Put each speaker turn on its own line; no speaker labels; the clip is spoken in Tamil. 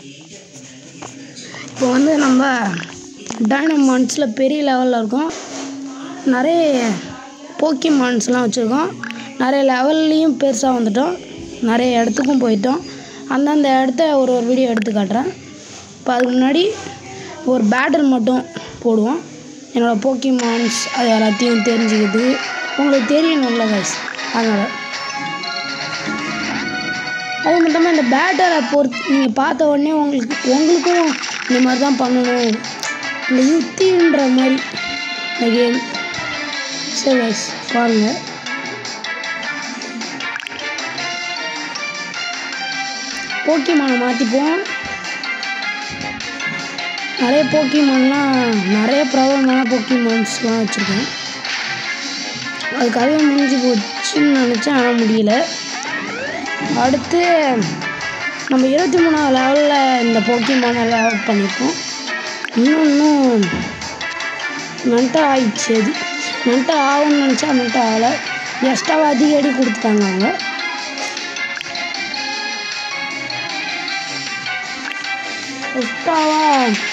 இப்போ வந்து நம்ம டைனமான்ஸில் பெரிய லெவலில் இருக்கோம் நிறைய போக்கிமான்ஸ்லாம் வச்சுருக்கோம் நிறைய லெவல்லையும் பெருசாக வந்துட்டோம் நிறைய இடத்துக்கும் போயிட்டோம் அந்தந்த இடத்த ஒரு ஒரு வீடியோ எடுத்து காட்டுறேன் இப்போ அதுக்கு முன்னாடி ஒரு பேட்டில் மட்டும் போடுவோம் என்னோடய போக்கிமான்ஸ் அது எல்லாத்தையும் தெரிஞ்சுக்கிட்டு உங்களுக்கு தெரியணும்ல கைஸ் அதனால் அது மட்டும் இல்லாமல் இந்த பேட்டரை பொறுத்து நீங்கள் பார்த்த உடனே உங்களுக்கு உங்களுக்கும் இந்த மாதிரி தான் பண்ணணும் இந்த யுத்தின்ற மாதிரி இந்த கேம் சரி கைஸ் பாருங்கள் போக்கிமானை மாற்றிப்போம் நிறைய போக்கிமான்லாம் நிறைய பிரபலமான போக்கிமான்ஸ்லாம் வச்சுருக்கேன் அது கதையை முடிஞ்சு போச்சுன்னு நினச்சேன் ஆனால் முடியல அடுத்து நம்ம இருபத்தி மூணாவது லெவலில் இந்த போக்கிமான லெவல் பண்ணியிருக்கோம் இன்னும் மென்டல் ஆயிடுச்சு அது மென்டல் ஆகும்னு நினச்சா மென்டல் ஆகலை எக்ஸ்ட்ராவாக அதிக அடி கொடுத்துட்டாங்க அவங்க எக்ஸ்ட்ராவாக